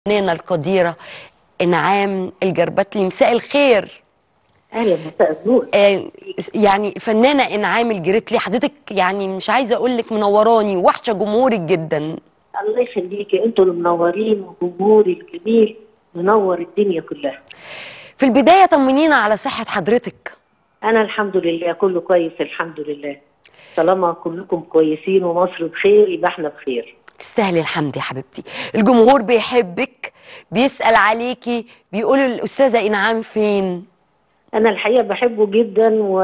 الفنانة القديرة إنعام الجربتلي مساء الخير اهلا مساء النور آه، يعني فنانة إنعام الجريتلي حضرتك يعني مش عايزة أقول لك منوراني وحشة جمهورك جدا الله يخليكي انتوا اللي منورين وجمهوري الجميل منور الدنيا كلها في البداية طمنينا على صحة حضرتك انا الحمد لله كله كويس الحمد لله طالما كلكم كويسين ومصر بخير يبقى احنا بخير تستاهلي الحمد يا حبيبتي الجمهور بيحبك بيسأل عليكي بيقولوا الأستاذة إنعام فين انا الحقيقه بحبه جدا و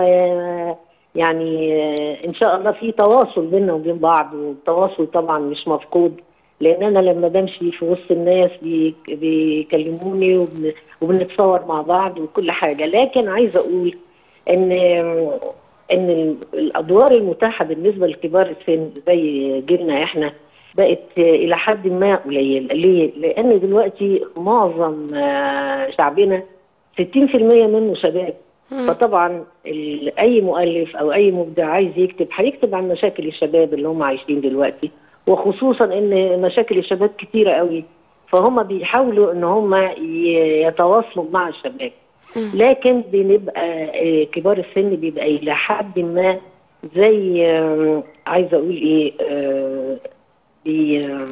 يعني ان شاء الله في تواصل بيننا وبين بعض والتواصل طبعا مش مفقود لان انا لما بمشي في وسط الناس بي- بيكلموني وبن- وبنتصور مع بعض وكل حاجه لكن عايزه اقول ان ان ال- الادوار المتاحه بالنسبه لكبار السن زي جيلنا احنا بقت الى حد ما قليله ليه؟ لان دلوقتي معظم آه، شعبنا 60% منه شباب فطبعا ال- اي مؤلف او اي مبدع عايز يكتب هيكتب عن مشاكل الشباب اللي هم عايشين دلوقتي وخصوصا ان مشاكل الشباب كتيره قوي فهم بيحاولوا ان هم ي- يتواصلوا مع الشباب لكن بنبقى آه، كبار السن بيبقى الى حد ما زي آه، عايزه اقول ايه آه، بي آه،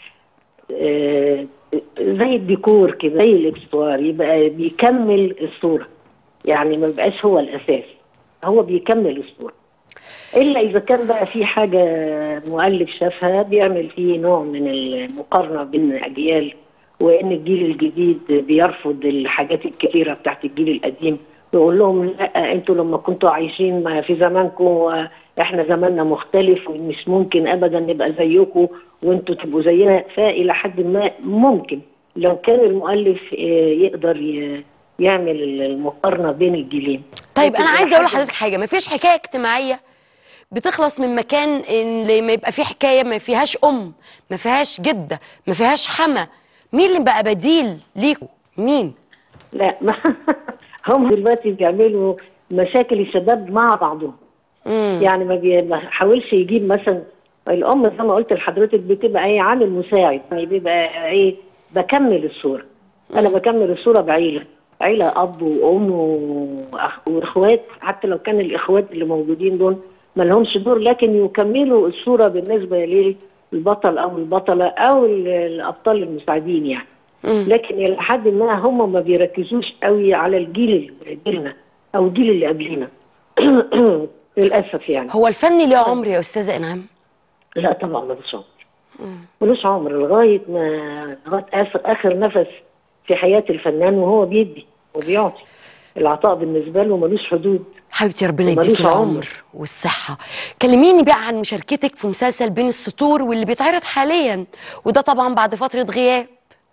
آه، زي الديكور كده زي الاكسسوار يبقى بيكمل الصوره يعني ما بيبقاش هو الاساس هو بيكمل الصوره الا اذا كان بقى في حاجه مؤلف شافها بيعمل فيه نوع من المقارنه بين الاجيال وان الجيل الجديد بيرفض الحاجات الكثيره بتاعت الجيل القديم ويقول لهم لا انتوا لما كنتوا عايشين ما في زمانكم احنا زماننا مختلف ومش ممكن ابدا نبقى زيكم وانتوا تبقوا زينا فالى حد ما ممكن لو كان المؤلف آه، يقدر ي- يعمل المقارنه بين الجيلين طيب لكن أنا إلى عايزة أقول حد لحضرتك حاجة مفيش حكاية اجتماعية بتخلص من مكان إن لما يبقى في حكاية ما فيهاش أم ما فيهاش جدة ما فيهاش حما مين اللي بقى بديل ليكوا مين لا ما هم دلوقتي بيعملوا مشاكل الشباب مع بعضهم مم. يعني ما بيحاولش يجيب مثلا الام زي ما قلت لحضرتك بتبقى ايه عامل مساعد يعني بيبقى ايه بكمل الصوره انا بكمل الصوره بعيله عيله اب وام وأخ- واخوات حتى لو كان الاخوات اللي موجودين دول ما لهمش دور لكن يكملوا الصوره بالنسبه للبطل او البطله او ال- الابطال المساعدين يعني مم. لكن الى حد ما هم ما بيركزوش قوي على الجيل اللي جيلنا او الجيل اللي قبلنا للاسف يعني هو الفن ليه عمر يا أستاذة إنعام لا طبعا ملوش عمر ملوش عمر لغايه ما لغايه اخر اخر نفس في حياه الفنان وهو بيدي وبيعطي العطاء بالنسبه له ملوش حدود حبيبتي ربنا وملوش يديك العمر عمر. والصحة كلميني بقى عن مشاركتك في مسلسل بين السطور واللي بيتعرض حاليا وده طبعا بعد فترة غياب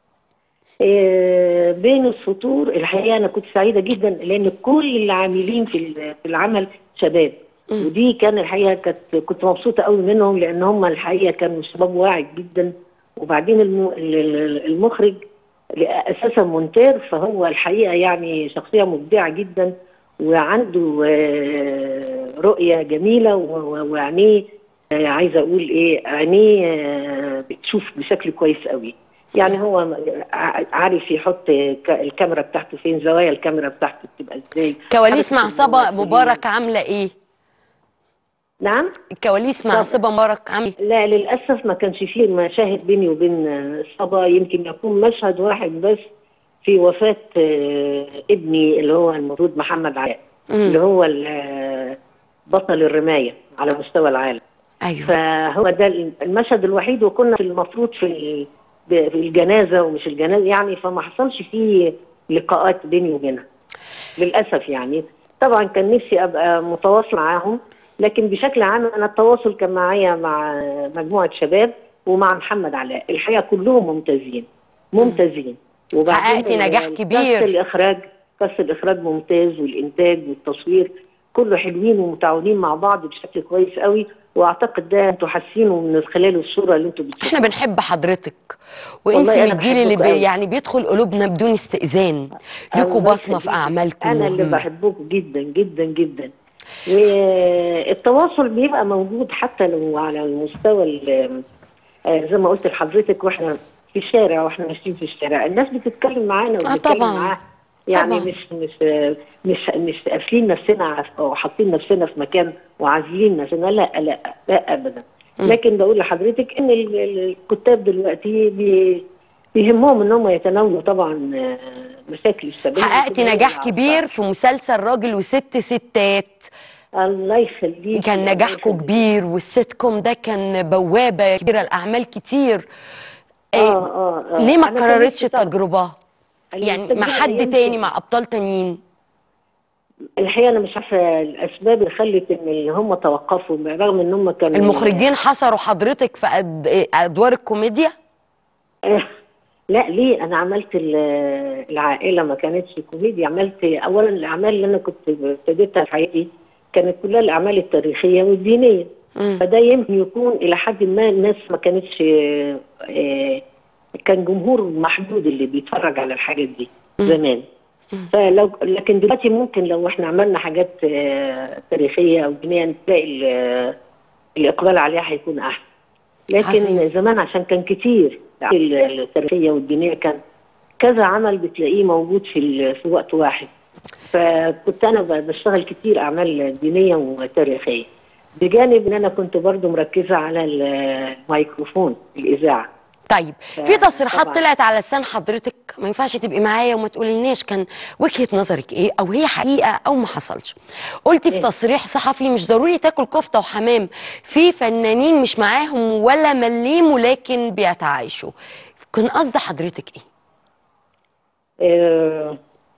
آه، بين السطور الحقيقه انا كنت سعيده جدا لان كل اللي عاملين في ال- في العمل شباب ودي كان الحقيقه كانت كنت مبسوطه قوي منهم لان هم الحقيقه كانوا شباب واعي جدا وبعدين الم- ال- ال- المخرج اساسا مونتير فهو الحقيقه يعني شخصيه مبدعه جدا وعنده آه، رؤيه جميله و- و- وعينيه آه، عايزه اقول ايه عينيه آه، بتشوف بشكل كويس قوي يعني هو ع- عارف يحط ك- الكاميرا بتاعته فين زوايا الكاميرا بتاعته بتبقى ازاي كواليس حركة مع صبا الممثلين. مبارك عاملة إيه؟ نعم الكواليس مع طب. صبا مبارك عاملة إيه؟ لا للاسف ما كانش فيه مشاهد بيني وبين آه، صبا يمكن يكون مشهد واحد بس في وفاه آه، ابني اللي هو المفروض محمد علاء اللي هو ال- آه، بطل الرمايه على مستوى العالم أيوه فهو ده المشهد الوحيد وكنا في المفروض في ال- ب- في الجنازه ومش الجنازه يعني فما حصلش فيه لقاءات بيني وبينها للاسف يعني طبعا كان نفسي ابقى متواصل معاهم لكن بشكل عام انا التواصل كان معايا مع مجموعه شباب ومع محمد علاء الحقيقه كلهم ممتازين ممتازين حققتي نجاح ال- كبير. كاست الاخراج كاست الاخراج ممتاز والانتاج والتصوير كله حلوين ومتعاونين مع بعض بشكل كويس قوي واعتقد ده انتوا حاسينه من خلال الصوره اللي انتوا بتشوفوها احنا بنحب حضرتك وانت والله من أنا الجيل اللي بحبك بي أوي. يعني بيدخل قلوبنا بدون استئذان ليكوا الله بصمة في يخليك. أعمالكم انا اللي مهمة. بحبكم جدا جدا جدا والتواصل بيبقى موجود حتى لو على المستوى ال- آه، زي ما قلت لحضرتك واحنا في الشارع واحنا ماشيين في الشارع الناس بتتكلم معانا آه وبنتكلم طبعاً. معاها يعني طبعاً. مش مش مش مش قافلين نفسنا ع- او حاطين نفسنا في مكان وعازلين نفسنا لا لا لا ابدا لكن بقول لحضرتك ان ال- ال- الكتاب دلوقتي بي بيهمهم ان هم يتناولوا طبعا آه، مشاكل الشباب حققتي نجاح كبير في مسلسل راجل وست ستات الله يخليك كان نجاحكم كبير والسيت كوم ده كان بوابه كبيره لاعمال كتير اه إيه، اه اه ليه ما أنا كان كررتش نفسي طبعاً. التجربه يعني التجربة مع حد يمكن- تاني مع ابطال تانيين الحقيقه انا مش عارفه الاسباب اللي خلت ان هم توقفوا رغم ان هم كانوا المخرجين حصروا حضرتك في أد... ادوار الكوميديا آه، لا ليه انا عملت ال- العائله ما كانتش كوميديا عملت اولا الاعمال اللي انا كنت ابتديتها في حياتي كانت كلها الاعمال التاريخيه والدينيه مم. فده يمكن يكون الى حد ما الناس ما كانتش آه، آه، كان جمهور محدود اللي بيتفرج على الحاجات دي زمان فلو لكن دلوقتي ممكن لو احنا عملنا حاجات آه، تاريخيه او دينيه تلاقي ال- الاقبال عليها هيكون احسن لكن عظيم. زمان عشان كان كتير التاريخيه والدينيه كان كذا عمل بتلاقيه موجود في ال- في وقت واحد فكنت انا ب- بشتغل كتير اعمال دينيه وتاريخيه بجانب ان انا كنت برضو مركزه على ال- الميكروفون الاذاعه طيب في تصريحات طبعاً. طلعت على لسان حضرتك ما ينفعش تبقي معايا وما تقوليلناش كان وجهة نظرك ايه او هي حقيقة او ما حصلش قلتي في إيه؟ تصريح صحفي مش ضروري تاكل كفتة وحمام في فنانين مش معاهم ولا مليم ولكن بيتعايشوا كان قصد حضرتك ايه آه،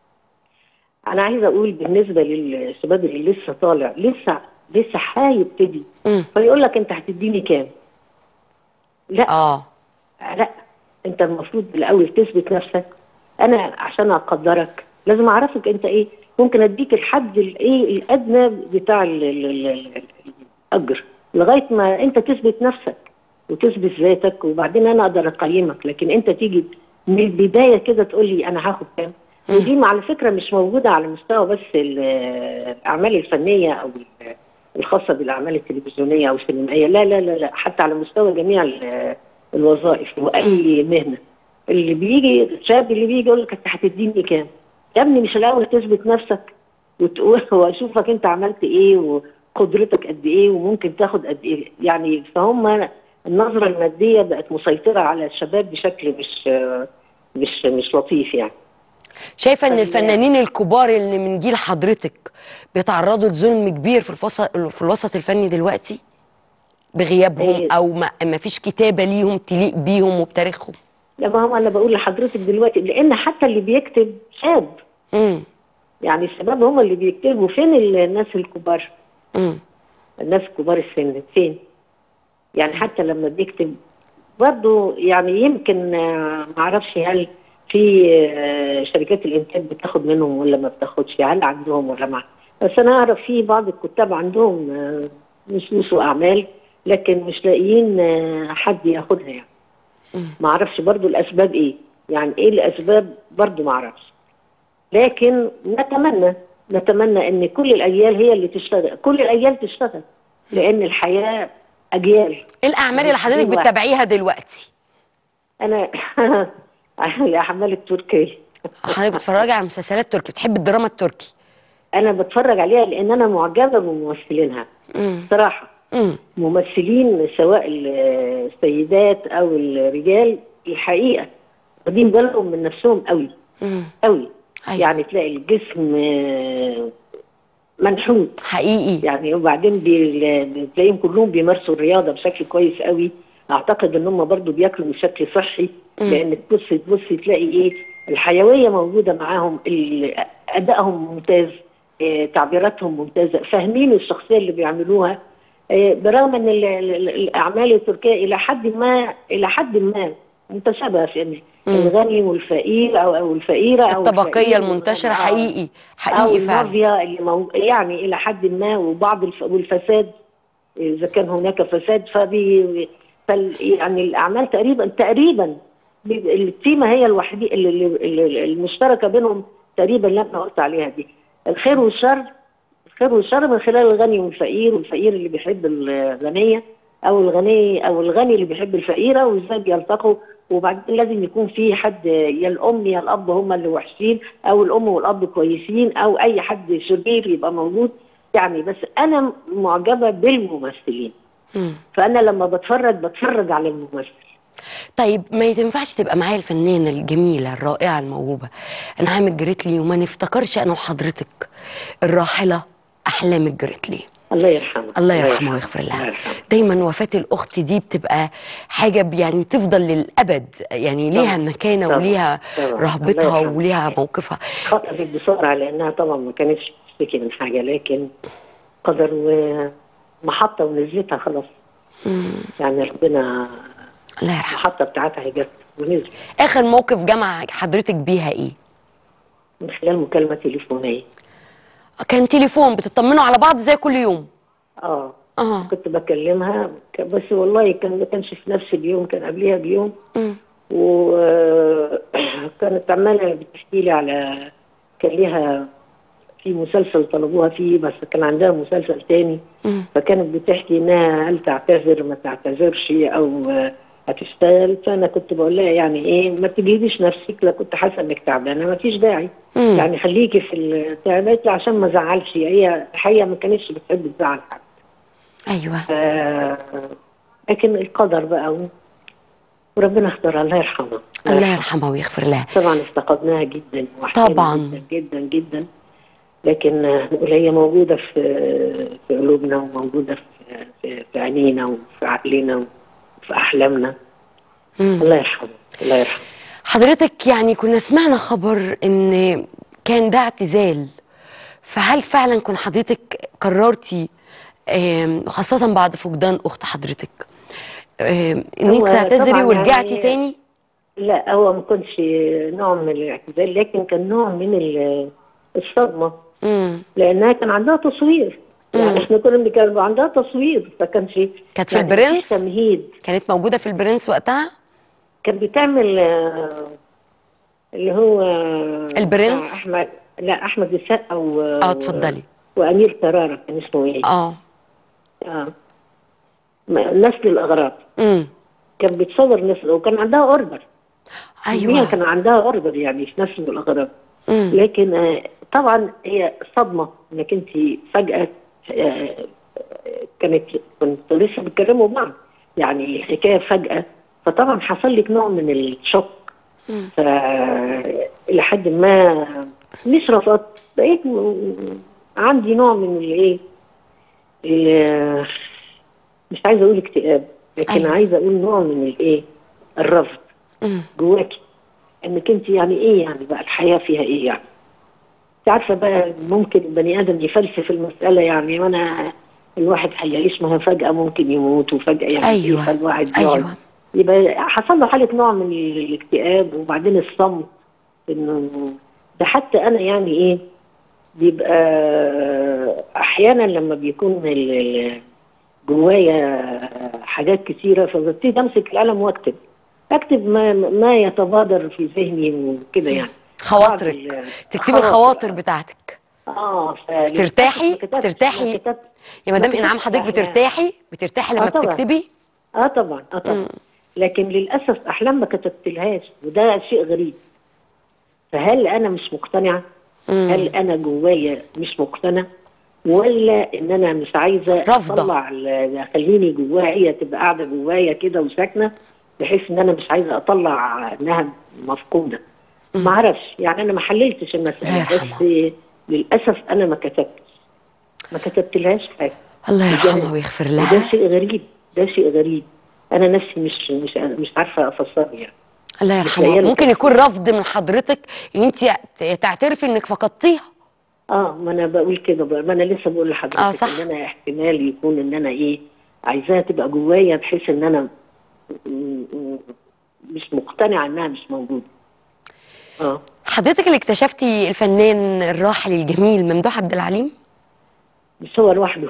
انا عايزه اقول بالنسبه للشباب اللي لسه طالع لسه لسه هيبتدي مم. فيقول لك انت هتديني كام لا اه لا انت المفروض الاول تثبت نفسك انا عشان اقدرك لازم اعرفك انت ايه ممكن اديك الحد الايه الادنى بتاع ال- ال- ال- ال- الاجر لغايه ما انت تثبت نفسك وتثبت ذاتك وبعدين انا اقدر اقيمك لكن انت تيجي من البدايه كده تقول لي انا هاخد كام ودي على فكره مش موجوده على مستوى بس ال- الاعمال الفنيه او ال- الخاصه بالاعمال التلفزيونيه او السينمائيه لا لا لا لا حتى على مستوى جميع ال- الوظائف واي مهنه اللي بيجي الشاب اللي بيجي يقول لك انت هتديني كام؟ يا ابني مش الاول تثبت نفسك وتقول واشوفك انت عملت ايه وقدرتك قد ايه وممكن تاخد قد ايه يعني فهم النظره الماديه بقت مسيطره على الشباب بشكل مش مش مش لطيف يعني شايفة ان فال- الفنانين الكبار اللي من جيل حضرتك بيتعرضوا لظلم كبير في الفصل في الوسط الفني دلوقتي بغيابهم إيه. او ما ما فيش كتابة ليهم تليق بيهم وبتاريخهم لما هم انا بقول لحضرتك دلوقتي لان حتى اللي بيكتب شاب امم يعني الشباب هم اللي بيكتبوا فين الناس الكبار امم الناس كبار السن فين يعني حتى لما بيكتب برضه يعني يمكن آه، معرفش هل في آه، شركات الانتاج بتاخد منهم ولا ما بتاخدش هل عندهم ولا ما بس انا اعرف في بعض الكتاب عندهم آه، نصوص واعمال لكن مش لاقيين آه، حد ياخدها يعني ما اعرفش برضه الاسباب ايه يعني ايه الاسباب برضه ما اعرفش لكن نتمنى نتمنى ان كل الاجيال هي اللي تشتغل كل الاجيال تشتغل لان الحياه اجيال ايه الاعمال اللي مش حضرتك دي واحد. بتتابعيها دلوقتي انا الاعمال التركيه حضرتك بتتفرجي على مسلسلات تركي بتحب الدراما التركي انا بتفرج عليها لان انا معجبه بممثلينها امم صراحه امم ممثلين سواء السيدات او الرجال الحقيقه واخدين بالهم من نفسهم قوي امم قوي أيوة. يعني تلاقي الجسم آه، منحوت حقيقي يعني وبعدين بي- بتلاقيهم كلهم بيمارسوا الرياضه بشكل كويس قوي اعتقد ان هم برضو بياكلوا بشكل صحي مم. لان تبص تبص تلاقي ايه الحيويه موجوده معاهم ال- ادائهم ممتاز آه، تعبيراتهم ممتازه فاهمين الشخصيه اللي بيعملوها آه، برغم ان ال- ال- الاعمال التركيه الى حد ما الى حد ما متشابهه في إن مم. الغني والفقير او او الفقيره او الطبقية الفقير المنتشرة والغني. آه. حقيقي او حقيقي فعلا المافيا اللي مو... يعني الى حد ما وبعض الف... والفساد اذا كان هناك فساد فبي فال... يعني الاعمال تقريبا تقريبا بي- التيمه هي الوحيده اللي... اللي... المشتركه بينهم تقريبا اللي انا قلت عليها دي الخير والشر الخير والشر من خلال الغني والفقير والفقير اللي بيحب الغنيه او الغني او الغني اللي بيحب الفقيره وازاي بيلتقوا وبعدين لازم يكون في حد يا الام يا الاب هم اللي وحشين او الام والاب كويسين او اي حد شرير يبقى موجود يعني بس انا معجبه بالممثلين مم. فانا لما بتفرج بتفرج على الممثل طيب ما ينفعش تبقى معايا الفنانة الجميلة الرائعة الموهوبة أنعام الجريتلي وما نفتكرش أنا وحضرتك الراحلة أحلام الجريتلي الله يرحمه الله يرحمه ويغفر الله لها يرحمه دايما وفاة الأخت دي بتبقى حاجة ب- يعني تفضل للأبد يعني ليها طبعاً. مكانة طبعاً. وليها طبعاً. الله رهبتها يرحمه. وليها موقفها خطأت بسرعة لأنها طبعا ما كانتش بتشتكي من حاجة لكن قدر ومحطة ونزلتها خلاص مم. يعني ربنا الله يرحمه المحطة بتاعتها جت ونزلت آخر موقف جمع حضرتك بيها إيه؟ من خلال مكالمة تليفونية كان تليفون بتطمنوا على بعض زي كل يوم اه اه كنت بكلمها ك- بس والله كان ما كانش في نفس اليوم كان قبلها بيوم مم. وكانت عمالة بتحكي لي على كان ليها في مسلسل طلبوها فيه بس كان عندها مسلسل تاني مم. فكانت بتحكي انها هل تعتذر ما تعتذرش او آه، هتشتغل فانا كنت بقول لها يعني ايه ما تجهديش نفسك لا كنت حاسه انك تعبانه ما فيش داعي مم. يعني خليكي في التعبات عشان ما زعلش هي الحقيقه ما كانتش بتحب تزعل حد أيوه آه، لكن القدر بقى و- وربنا اختار الله يرحمها الله يرحمها ويغفر لها طبعا افتقدناها جدا وحشانا طبعاً. جدا جدا جدا لكن آه، نقول هي موجوده في في قلوبنا وموجوده في في, في عينينا وفي عقلنا وفي احلامنا مم. الله يرحمه الله يرحمه حضرتك يعني كنا سمعنا خبر ان كان ده اعتزال فهل فعلا كن حضرتك قررتي آم، وخاصة بعد فقدان أخت حضرتك آم، إن هو أنت تعتذري طبعاً ورجعتي يعني- تاني؟ لا هو ما كانش نوع من الاعتزال لكن كان نوع من ال- الصدمه مم. لانها كان عندها تصوير مم. يعني احنا كنا بنتكلم عندها تصوير فكان شيء كانت في يعني البرنس؟ مفيش تمهيد كانت موجودة في البرنس وقتها؟ كان بيتعمل آه، اللي هو البرنس؟ بتاع احمد لا احمد السقا و اه اتفضلي وامير كرارة كان اسمه ايه؟ اه اه م- نسل الاغراض امم كان بيتصور نسل وكان عندها اوردر هي ايوه كان عندها اوردر يعني في نسل الاغراض مم. لكن آه، طبعا هي صدمه انك انت فجاه آه، كانت كنت لسه بيتكلموا بعض يعني الحكايه فجاه فطبعا حصل لك نوع من الشوك مم. ف لحد ما مش رفضت بقيت م- عندي نوع من الايه ال- مش عايزه اقول اكتئاب لكن أيوة. عايزه اقول نوع من الايه الرفض مم. جواكي انك انت يعني ايه يعني بقى الحياه فيها ايه يعني انت عارفه بقى ممكن البني ادم يفلسف المساله يعني وانا الواحد هيعيش ما هو فجاه ممكن يموت وفجاه يعني أيوة. إيه، فالواحد يقعد ايوه يبقى حصل له حاله نوع من الاكتئاب وبعدين الصمت انه ده حتى انا يعني ايه بيبقى احيانا لما بيكون ال- ال- جوايا حاجات كثيره فببتدي امسك القلم واكتب اكتب ما ما يتبادر في ذهني وكده يعني خواطرك بعض ال- تكتبي الخواطر بتاعتك اه فللأسف ترتاحي؟ ما كتبتش- ترتاحي؟ ما كتبت- يا مدام ما انعام كتبتش حضرتك أحلام. بترتاحي بترتاحي لما آه طبعاً. بتكتبي اه طبعا اه طبعا مم. لكن للاسف احلام ما كتبتلهاش وده شيء غريب فهل انا مش مقتنعه مم. هل انا جوايا مش مقتنع ولا ان انا مش عايزه رافضة. اطلع ال- خليني جوايا هي تبقى قاعده جوايا كده وساكنه بحيث ان انا مش عايزه اطلع انها مفقوده ما اعرفش يعني انا ما حللتش الله المساله يرحمها. بس للاسف انا ما كتبتش ما كتبتلهاش حاجه الله وده- يرحمها ويغفر وده لها شيء غريب ده شيء غريب انا نفسي مش مش مش عارفه افسره يعني الله يرحمها متخيلة ممكن كده. يكون رفض من حضرتك ان انت تعترفي انك فقدتيها اه ما انا بقول كده بقى ما انا لسه بقول لحضرتك آه، صح. ان انا احتمال يكون ان انا ايه عايزاها تبقى جوايا بحيث ان انا م- م- مش مقتنعه انها مش موجوده اه حضرتك اللي اكتشفتي الفنان الراحل الجميل ممدوح عبد العليم مش هو لوحده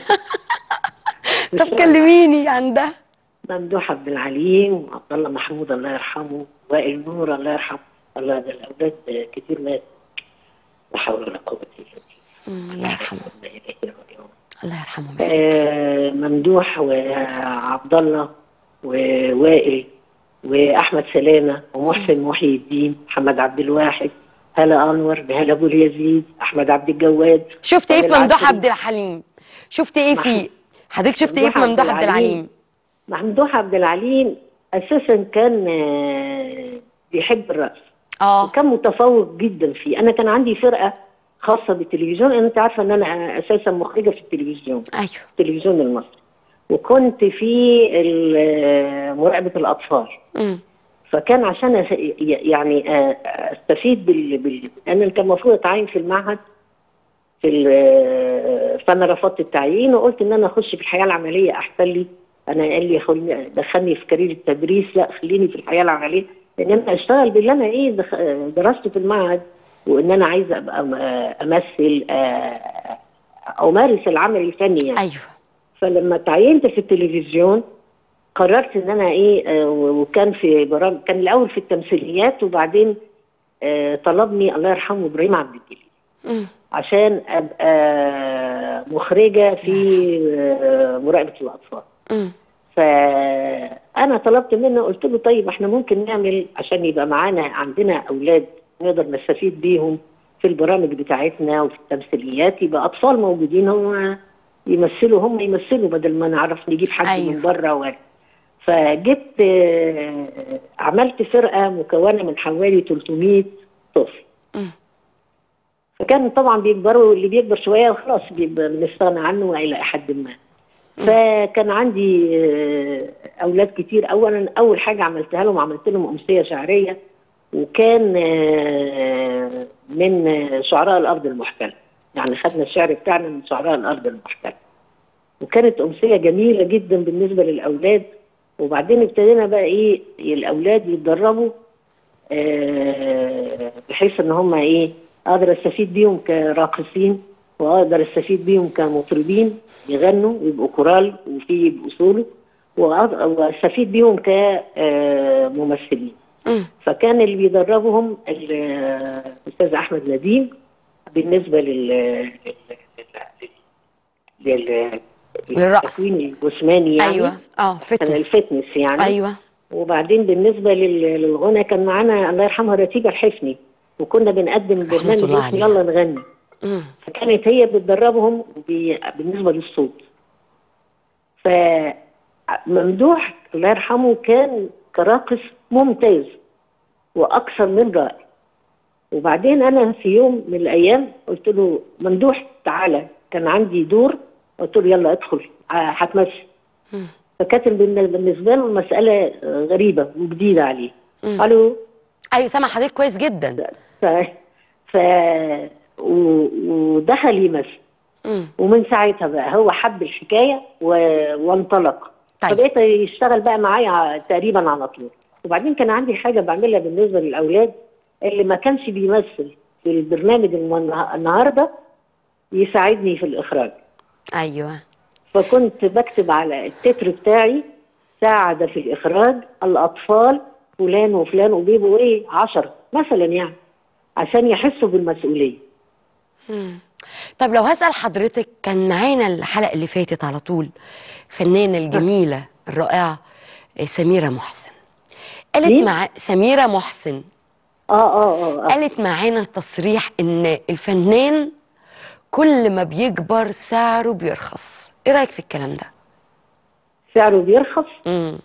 مش طب هو. كلميني عن ده ممدوح عبد العليم وعبد الله محمود الله يرحمه وائل نور الله يرحمه الله ده الاولاد كتير مات لا حول ولا قوه الا بالله مم، الله يرحمه إنا إليه راجعون. الله يرحمه آه، ممدوح وعبد الله ووائل واحمد سلامه ومحسن محي الدين محمد عبد الواحد هلا انور بهلا ابو اليزيد احمد عبد الجواد شفت ايه في وائل ممدوح العسري. عبد الحليم شفت ايه فيه محمود- حضرتك شفت ايه في ممدوح ممدوح عبد عبد العليم. العليم ممدوح عبد العليم اساسا كان آه، بيحب الرقص اه وكان متفوق جدا فيه انا كان عندي فرقه خاصه بالتلفزيون انت عارفه ان انا اساسا مخرجه في التلفزيون ايوه التلفزيون المصري وكنت في ال- مراقبه الاطفال امم فكان عشان أس- يعني آه، استفيد بال, بال... انا كان المفروض اتعين في المعهد في ال- فانا رفضت التعيين وقلت ان انا اخش في الحياه العمليه احسن لي انا قال لي خلني دخلني في كارير التدريس لا خليني في الحياه العمليه لان انا اشتغل باللي انا ايه دخ- درسته في المعهد وان انا عايزه ابقى م- امثل آه، امارس العمل الفني يعني ايوه فلما تعينت في التلفزيون قررت ان انا ايه آه، وكان في برامج كان الاول في التمثيليات وبعدين آه، طلبني الله يرحمه ابراهيم عبد الجليل امم عشان ابقى مخرجه في آه، مراقبه الاطفال امم فانا طلبت منه قلت له طيب احنا ممكن نعمل عشان يبقى معانا عندنا اولاد نقدر نستفيد بيهم في البرامج بتاعتنا وفي التمثيليات يبقى اطفال موجودين هم يمثلوا هم يمثلوا بدل ما نعرف نجيب حد أيوة. من بره و... فجبت آه، عملت فرقه مكونه من حوالي 300 طفل مم. فكان طبعا بيكبروا اللي بيكبر شويه وخلاص بيبقى بنستغنى عنه الى حد ما فكان عندي آه، اولاد كتير اولا اول حاجه عملتها لهم عملت لهم امسيه شعريه وكان آه، من آه، شعراء الارض المحتله يعني خدنا الشعر بتاعنا من شعراء الارض المحتله وكانت امسيه جميله جدا بالنسبه للاولاد وبعدين ابتدينا بقى ايه الاولاد يتدربوا آه، بحيث ان هم ايه اقدر استفيد بيهم كراقصين واقدر استفيد بيهم كمطربين يغنوا ويبقوا كورال وفي يبقوا سولو وأقدر- واستفيد بيهم كممثلين امم فكان اللي بيدربهم ال- الاستاذ احمد نديم بالنسبه لل لل لل للرقص. للتكوين الجسماني يعني ايوه اه كان فتنس الفتنس يعني ايوه وبعدين بالنسبه لل- للغنى كان معانا الله يرحمها رتيجه الحفني وكنا بنقدم رحمة برنامج الله اسمه عليها. يلا نغني امم فكانت هي بتدربهم بي- بالنسبه للصوت فممدوح الله يرحمه كان كراقص ممتاز واكثر من رائع وبعدين انا في يوم من الايام قلت له ممدوح تعالى كان عندي دور قلت له يلا ادخل ه- هتمثل مم. فكانت بالن- بالنسبه له المساله غريبه وجديده عليه مم. الو ايوه سامع حضرتك كويس جدا ف, ف... و... ودخل يمثل امم ومن ساعتها بقى هو حب الحكايه و... وانطلق طيب. فبقيت يشتغل بقى معايا تقريبا على طول وبعدين كان عندي حاجه بعملها بالنسبه للاولاد اللي ما كانش بيمثل في البرنامج الم- النهارده يساعدني في الاخراج ايوه فكنت بكتب على التتر بتاعي ساعد في الإخراج الأطفال فلان وفلان وبيبقوا إيه عشرة مثلا يعني عشان يحسوا بالمسؤولية مم. طب لو هسأل حضرتك كان معانا الحلقة اللي فاتت على طول فنانة الجميلة الرائعة آه، سميرة محسن قالت مين؟ مع سميرة محسن آه آه آه, آه. قالت معانا تصريح ان الفنان كل ما بيكبر سعره بيرخص ايه رأيك في الكلام ده سعره بيرخص امم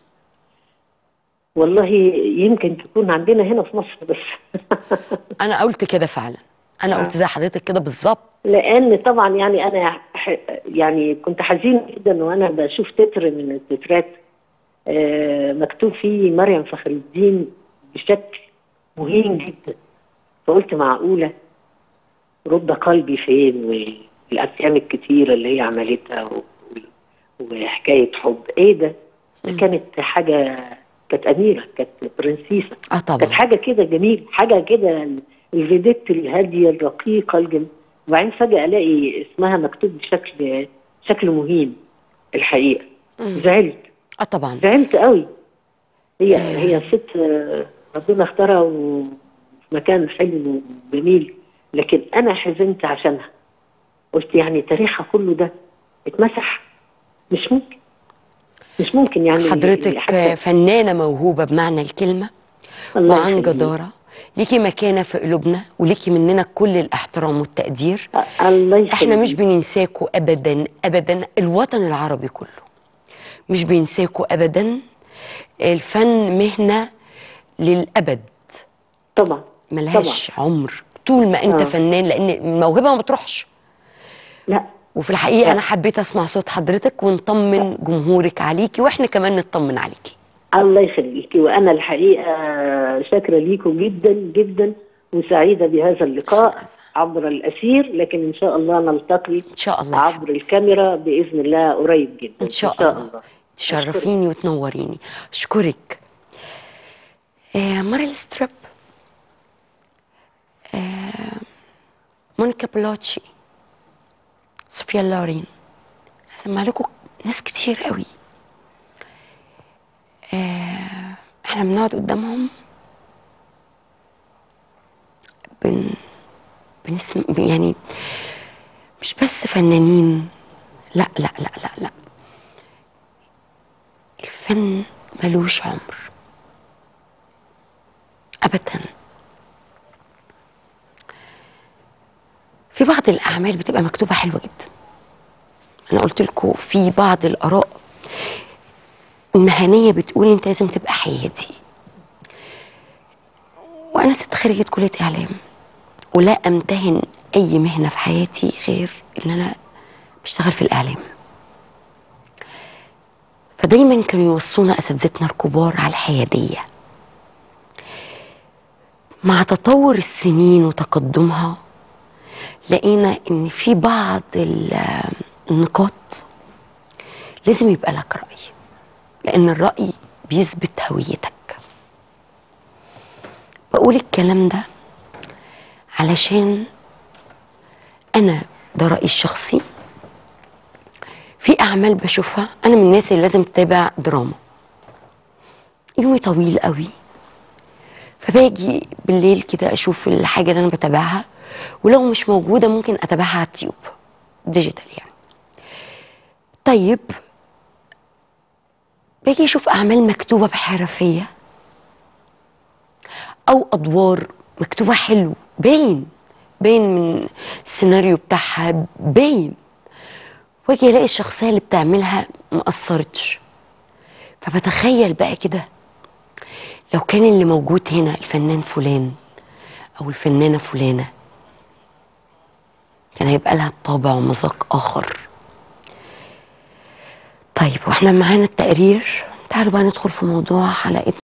والله يمكن تكون عندنا هنا في مصر بس انا قلت كده فعلا انا قلت زي حضرتك كده بالظبط لأن طبعا يعني أنا ح- يعني كنت حزين جدا وأنا بشوف تتر من التترات آه، مكتوب فيه مريم فخر الدين بشكل مهين جدا فقلت معقولة رد قلبي فين والأفلام الكتيرة اللي هي عملتها و- و- وحكاية حب إيه ده؟ ده كانت حاجة كانت أميرة كانت برنسيسة اه كانت طبعا حاجة كده جميل حاجة كده الفيديت الهادية الرقيقة الجميل وبعدين فجأة ألاقي اسمها مكتوب بشكل شكل مهين الحقيقة مم. زعلت اه طبعا زعلت قوي هي هي ست آه، ربنا اختارها وفي مكان حلو وجميل لكن انا حزنت عشانها قلت يعني تاريخها كله ده اتمسح مش ممكن مش ممكن يعني حضرتك حتى- فنانه موهوبه بمعنى الكلمه الله وعن يخليك. جداره ليكي مكانه في قلوبنا وليكي مننا كل الاحترام والتقدير أ- الله يخليك احنا مش بننساكوا ابدا ابدا الوطن العربي كله مش بينساكوا ابدا الفن مهنه للابد طبعا ملهاش عمر طول ما انت آه. فنان لان الموهبه ما بتروحش لا وفي الحقيقه لا. انا حبيت اسمع صوت حضرتك ونطمن جمهورك عليكي واحنا كمان نطمن عليكي الله يخليكي وانا الحقيقه شاكره ليكم جدا جدا وسعيده بهذا اللقاء عبر الاسير لكن ان شاء الله نلتقي ان شاء الله يا عبر حبيبتي. الكاميرا باذن الله قريب جدا ان شاء الله تشرفيني وتنوريني اشكرك آه ماريل ستريب آه مونيكا بلوتشي صوفيا لورين هسمع لكم ناس كتير قوي آه احنا بنقعد قدامهم بن بنسم يعني مش بس فنانين لا لا لا لا لا الفن ملوش عمر ابدا في بعض الاعمال بتبقى مكتوبه حلوه جدا انا قلت لكم في بعض الاراء المهنيه بتقول انت لازم تبقى حيادي وانا ست خريجه كليه اعلام ولا امتهن اي مهنه في حياتي غير ان انا بشتغل في الاعلام فدايما كانوا يوصونا اساتذتنا الكبار على الحياديه مع تطور السنين وتقدمها لقينا ان في بعض ال- النقاط لازم يبقى لك راي لان الراي بيثبت هويتك بقول الكلام ده علشان انا ده رايي الشخصي في اعمال بشوفها انا من الناس اللي لازم تتابع دراما يومي طويل قوي فباجي بالليل كده اشوف الحاجه اللي انا بتابعها ولو مش موجوده ممكن اتابعها على التيوب ديجيتال يعني طيب باجي اشوف اعمال مكتوبه بحرفيه او ادوار مكتوبه حلو باين باين من السيناريو بتاعها باين واجي الاقي الشخصيه اللي بتعملها ما اثرتش فبتخيل بقى كده لو كان اللي موجود هنا الفنان فلان او الفنانه فلانه كان هيبقى لها طابع ومذاق اخر طيب واحنا معانا التقرير تعالوا بقى ندخل في موضوع حلقتنا